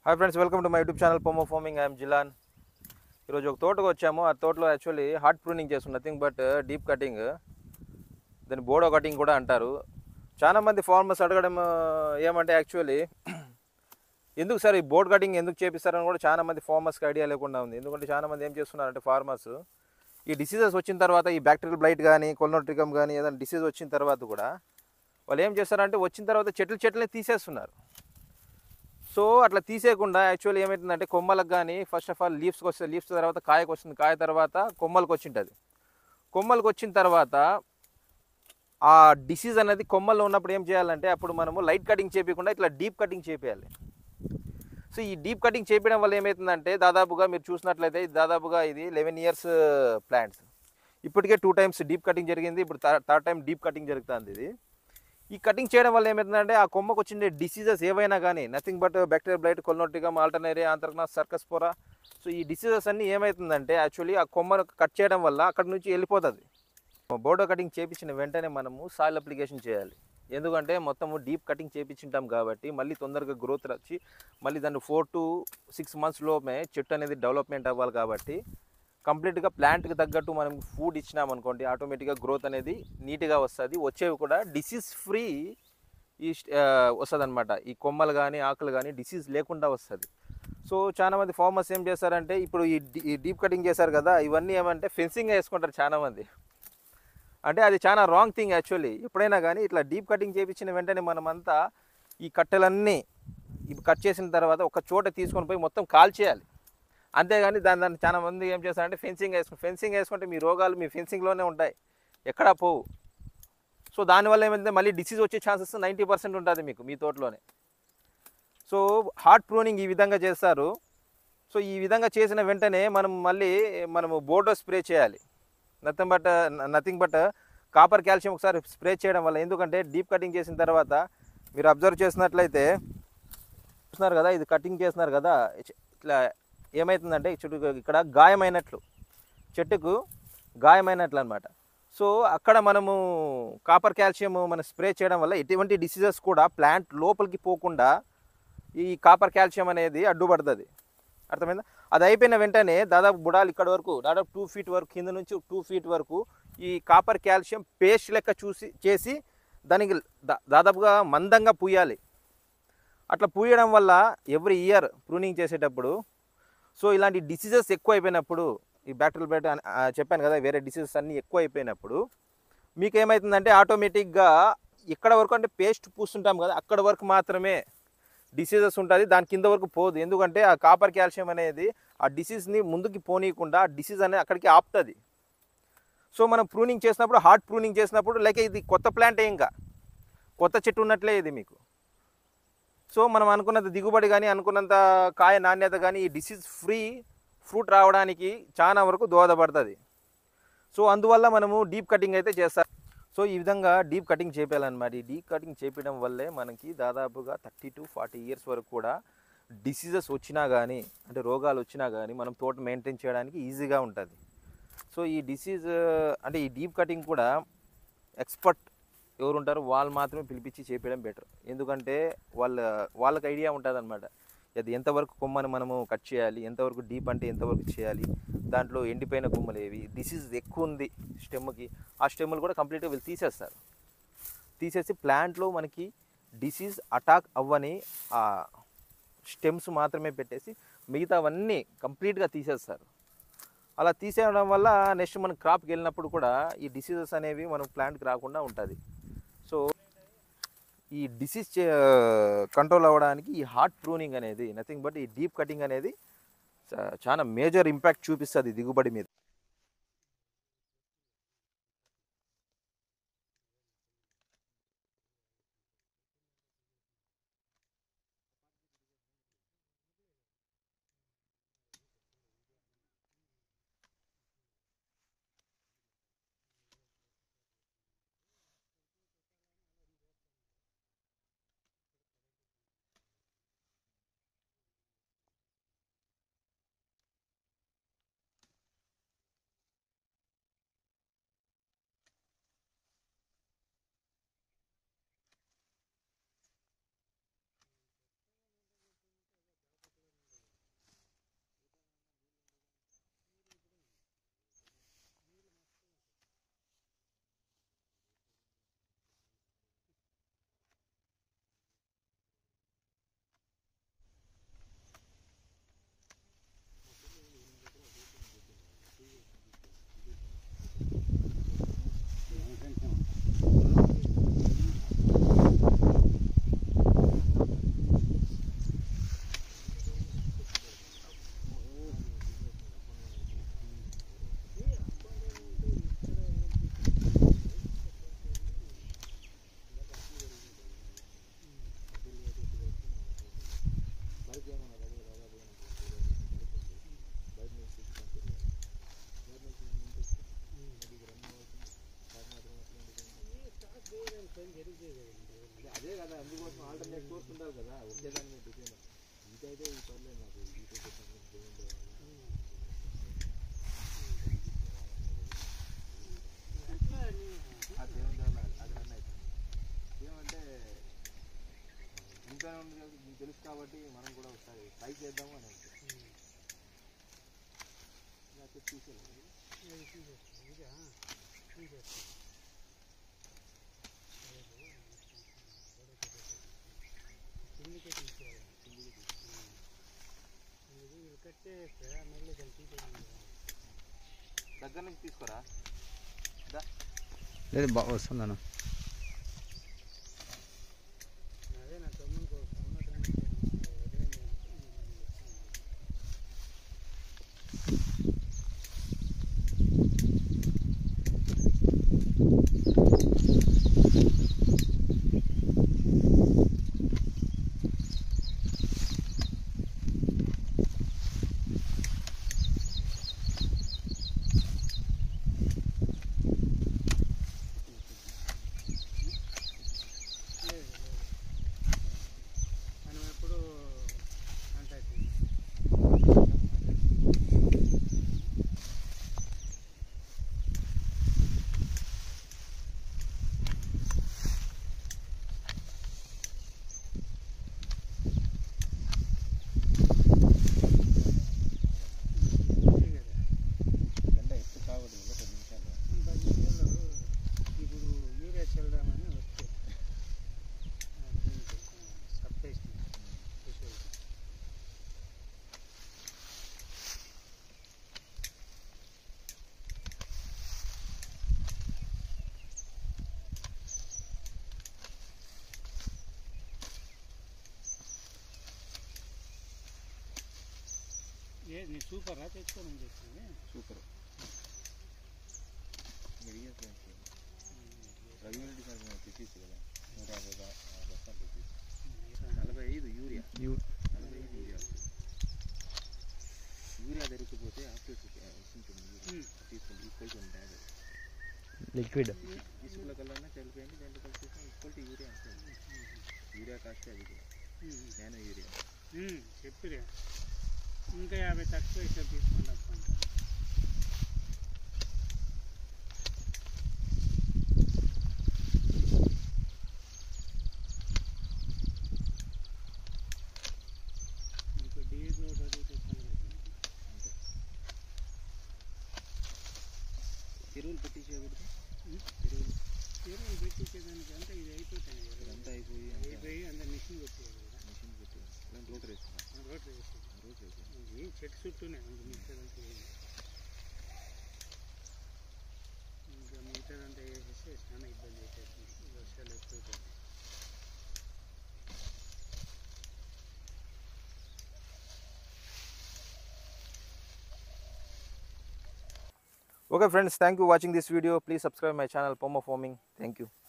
Hi friends welcome to my YouTube channel pomo farming I'm Jilan ఈరోజు ఒక తోటకు వచ్చాము ఆ తోటలో యాక్చువల్లీ హార్ట్ ప్రూనింగ్ చేస్తాం నథింగ్ బట్ డీప్ కటింగ్ దాన్ని బోడో కటింగ్ కూడా అంటారు చాలా మంది ఫార్మర్స్ అడగడం ఆ, ఏమంటే యాక్చువల్లీ ఎందుకు సార్ ఈ బోర్డ్ కటింగ్ ఎందుకు చేపిస్తారని కూడా చాలా మంది ఫార్మర్స్కి ఐడియా లేకుండా ఉంది ఎందుకంటే చాలా మంది ఏం చేస్తున్నారంటే ఫార్మర్స్ ఈ డిసీజెస్ వచ్చిన తర్వాత ఈ బ్యాక్టీరియల్ బ్లైట్ కానీ కొల్నోట్రికమ్ కానీ ఏదైనా డిసీజ్ వచ్చిన తర్వాత కూడా వాళ్ళు ఏం చేస్తారంటే వచ్చిన తర్వాత చెట్లు చెట్లనే తీసేస్తున్నారు సో అట్లా తీసేయకుండా యాక్చువల్లీ ఏమవుతుందంటే కొమ్మలకు కానీ ఫస్ట్ ఆఫ్ ఆల్ లీవ్స్కి వస్తుంది లీవ్స్ తర్వాత కాయకు వస్తుంది కాయ తర్వాత కొమ్మలకు వచ్చింటుంది కొమ్మలకు వచ్చిన తర్వాత ఆ డిసీజ్ అనేది కొమ్మల్లో ఉన్నప్పుడు ఏం చేయాలంటే అప్పుడు మనము లైట్ కటింగ్ చేయకుండా ఇట్లా డీప్ కటింగ్ చేయాలి సో ఈ డీప్ కటింగ్ చేయడం వల్ల ఏమవుతుందంటే దాదాపుగా మీరు చూసినట్లయితే ఇది దాదాపుగా ఇది లెవెన్ ఇయర్స్ ప్లాంట్స్ ఇప్పటికే టూ టైమ్స్ డీప్ కటింగ్ జరిగింది ఇప్పుడు థర్డ్ టైం డీప్ కటింగ్ జరుగుతుంది ఇది ఈ కటింగ్ చేయడం వల్ల ఏమవుతుందంటే ఆ కొమ్మకు వచ్చిన డిసీజెస్ ఏవైనా కానీ నథింగ్ బట్ బ్యాక్టీరియల్ బ్లైట్ కొల్నోటికమ్ ఆల్టర్నేరియా ఆంథ్రక్నాస్ సర్కస్పోరా సో ఈ డిసీజెస్ అన్నీ ఏమవుతుందంటే యాక్చువల్లీ ఆ కొమ్మను కట్ చేయడం వల్ల అక్కడ నుంచి వెళ్ళిపోతుంది బోర్డో కటింగ్ చేపించిన వెంటనే మనము సాయిల్ అప్లికేషన్ చేయాలి ఎందుకంటే మొత్తము డీప్ కటింగ్ చేపించుంటాం కాబట్టి మళ్ళీ తొందరగా గ్రోత్ వచ్చి మళ్ళీ దాన్ని ఫోర్ టు సిక్స్ మంత్స్లోనే చెట్టు అనేది డెవలప్మెంట్ అవ్వాలి కాబట్టి కంప్లీట్గా ప్లాంట్కి తగ్గట్టు మనం ఫుడ్ ఇచ్చినామనుకోండి ఆటోమేటిక్గా గ్రోత్ అనేది నీట్గా వస్తుంది వచ్చేవి కూడా డిసీజ్ ఫ్రీ ఈ వస్తుంది అనమాట ఈ కొమ్మలు కానీ ఆకులు కానీ డిసీజ్ లేకుండా వస్తుంది సో చాలా మంది ఫార్మర్స్ ఏం చేస్తారంటే ఇప్పుడు ఈ డీ- ఈ డీప్ కటింగ్ చేశారు కదా ఇవన్నీ ఏమంటే ఫెన్సింగ్ వేసుకుంటారు చాలా మంది అంటే అది చాలా రాంగ్ థింగ్ యాక్చువల్లీ ఎప్పుడైనా కానీ ఇట్లా డీప్ కటింగ్ చేయించిన వెంటనే మనమంతా ఈ కట్టెలన్నీ ఇవి కట్ చేసిన తర్వాత ఒక చోట తీసుకొని పోయి మొత్తం కాల్చేయాలి అంతేగాని దాని దాన్ని చాలా మంది ఏం చేస్తారంటే ఫెన్సింగ్ వేసుకుంటారు ఫెన్సింగ్ వేసుకుంటే మీ రోగాలు మీ ఫెన్సింగ్లోనే ఉంటాయి ఎక్కడా పోవు సో దానివల్ల ఏమైంది మళ్ళీ డిసీజ్ వచ్చే ఛాన్సెస్ నైంటీ పర్సెంట్ ఉంటుంది మీకు మీ తోటలోనే సో హార్ట్ ప్రూనింగ్ ఈ విధంగా చేస్తారు సో ఈ విధంగా చేసిన వెంటనే మనం మళ్ళీ మనము బోర్డో స్ప్రే చేయాలి nothing but nothing but copper calcium ఒకసారి స్ప్రే చేయడం వల్ల ఎందుకంటే డీప్ కటింగ్ చేసిన తర్వాత మీరు అబ్జర్వ్ చేసినట్లయితే చూస్తున్నారు కదా ఇది కటింగ్ చేస్తున్నారు కదా ఇచ్- ఇట్లా ఏమవుతుందంటే చుట్టూ ఇక్కడ గాయమైనట్లు చెట్టుకు గాయమైనట్లు అనమాట సో అక్కడ మనము కాపర్ కాల్షియం మనం స్ప్రే చేయడం వల్ల ఎటువంటి డిసీజెస్ కూడా ప్లాంట్ లోపలికి పోకుండా ఈ కాపర్ కాల్షియం అనేది అడ్డుపడుతుంది అర్థమైందా అది అయిపోయిన వెంటనే దాదాపు బుడాలు ఇక్కడ వరకు దాదాపు టూ ఫీట్ వరకు కింద నుంచి టూ ఫీట్ వరకు ఈ కాపర్ కాల్షియం పేస్ట్ లెక్క చూసి చేసి దానికి దా- దాదాపుగా మందంగా పూయాలి అట్లా పూయడం వల్ల ఎవ్రీ ఇయర్ ప్రూనింగ్ చేసేటప్పుడు సో ఇలాంటి డిసీజెస్ ఎక్కువ అయిపోయినప్పుడు ఈ బ్యాక్టీరియల్ బ్లడ్ చెప్పాను కదా వేరే డిసీజెస్ అన్నీ ఎక్కువ అయిపోయినప్పుడు మీకు ఏమవుతుందంటే ఆటోమేటిక్గా ఎక్కడ వరకు అంటే పేస్ట్ పూస్తుంటాం కదా అక్కడ వరకు మాత్రమే డిసీజెస్ ఉంటుంది దాని కింద వరకు పోదు ఎందుకంటే ఆ కాపర్ కాల్షియం అనేది ఆ డిసీజ్ని ముందుకి పోనీయకుండా ఆ డిసీజ్ అనేది అక్కడికి ఆపుతుంది సో మనం ప్రూనింగ్ చేసినప్పుడు హార్ట్ ప్రూనింగ్ చేసినప్పుడు లైక్ ఇది కొత్త ప్లాంట్ ఇంకా కొత్త చెట్టు ఉన్నట్లే ఇది మీకు సో మనం అనుకున్నంత దిగుబడి కానీ అనుకున్నంత కాయ నాణ్యత కానీ ఈ డిసీజ్ ఫ్రీ ఫ్రూట్ రావడానికి చాలా వరకు దోహదపడుతుంది సో అందువల్ల మనము డీప్ కటింగ్ అయితే చేస్తాం సో ఈ విధంగా డీప్ కటింగ్ చేపేయాలన్నమాట ఈ డీప్ కటింగ్ చేపించడం వల్లే మనకి దాదాపుగా థర్టీ టు ఫార్టీ ఇయర్స్ వరకు కూడా డిసీజెస్ వచ్చినా కానీ అంటే రోగాలు వచ్చినా కానీ మనం తోట మెయింటైన్ చేయడానికి ఈజీగా ఉంటుంది సో ఈ డిసీజ్ అంటే ఈ డీప్ కటింగ్ కూడా ఎక్స్పర్ట్ ఎవరు ఉంటారో వాళ్ళు మాత్రమే పిలిపించి చేపించడం బెటర్ ఎందుకంటే వాళ్ళ వాళ్ళకి ఐడియా ఉంటుంది అనమాట అది ఎంతవరకు కొమ్మని మనము కట్ చేయాలి ఎంతవరకు డీప్ అంటే ఎంతవరకు చేయాలి దాంట్లో ఎండిపోయిన కొమ్మలు ఏవి డిసీజ్ ఎక్కువ ఉంది స్టెమ్కి ఆ స్టెమ్లు కూడా కంప్లీట్గా వీళ్ళు తీసేస్తారు తీసేసి ప్లాంట్లో మనకి డిసీజ్ అటాక్ అవ్వని ఆ స్టెమ్స్ మాత్రమే పెట్టేసి మిగతావన్నీ కంప్లీట్గా తీసేస్తారు అలా తీసేయడం వల్ల నెక్స్ట్ మన క్రాప్కి వెళ్ళినప్పుడు కూడా ఈ డిసీజెస్ అనేవి మనం ప్లాంట్కి రాకుండా ఉంటుంది సో ఈ డిసీజ్ కంట్రోల్ అవ్వడానికి ఈ హార్ట్ ప్రూనింగ్ అనేది నథింగ్ బట్ ఈ డీప్ కటింగ్ అనేది చా- చాలా మేజర్ ఇంపాక్ట్ చూపిస్తుంది దిగుబడి మీద అదే కదా అందుకోసం ఆల్టర్నేట్ కోర్స్ ఉండాలి కదా ఒకే దాని మీద డిపెండ్ ఇంకైతే ఈ పర్లేదు నాకు ఈ అది రన్ అవుతుంది ఏమంటే ఇంకా ఉంది కదా, మీకు తెలుసు కాబట్టి మనం కూడా ఒకసారి ట్రై చేద్దాము అని అనుకుంటున్నాం లేకపోతే చూసేయాలి దగ్గర నుంచి తీసుకోరా దా. లేదు బాగా వస్తుందన్న మనం ఎప్పుడు కాంటాక్ట్ ఎండ ఎక్కువ కావద్దు కదా పది నిమిషాలు పది నిమిషాలు ఇప్పుడు యూరియా చల్లదామని వస్తే సప్పేసిన ఏ నీ సూపరా తెచ్చుకోమని చెప్పింది సూపర్ మీరు ఇయ్య ఫ్రెండ్స్ రవిరెడ్డి సార్ తెచ్చేసి కదా నూట యాభై బా- ఆ బస్తాలు తెచ్చేసి నలభై ఐదు యూరియా యూ- నలభై ఐదు యూరియా యూరియా దొరికిపోతే ఆఫ్టర్ వస్తుంటుంది యూరియా తీసుకుంది ఈక్వల్ టు బ్యాగ్ లిక్విడ్ ఇసుకల కల్లా చల్లిపోయింది దాంట్లో కలిసి ఈక్వల్ టు యూరియా అంతే యూరియా కాస్ట్ అది కూడా నానో యూరియా చెప్పిరే ఇంకా యాభై తక్కువ ఇట్లా తీసుకుంటా అంటాను మీకు డీజిల్ ఒకటి అడిగితే చల్లబెట్టింది. అంతే ఎరువులు పెట్టించకూడదు ఉం? ఎరువులు ఎరువులు పెట్టించేదానికి అంతా ఇది అయిపోతాయి ఎరువులు. ఇదంతా అయిపోయి అంతా అయిపోయి అంత మిషన్ కొట్టేది కూడా మిషన్ పెట్టి దాని రోటర్ వేసుకున్నాం రోడ్డు వేసేది రోటర్ వేసుకున్నాం ఇది చెట్టు చుట్టూనే ఉంది మిగతాదంతా ఏమి. ఇంకా మిగతాదంతా వేసేస్తే చాలా ఇబ్బంది అయిపోతుంది వర్షాలు ఎక్కువ Okay friends, thank you watching this video. Please subscribe my channel Pomo Farming. Thank you.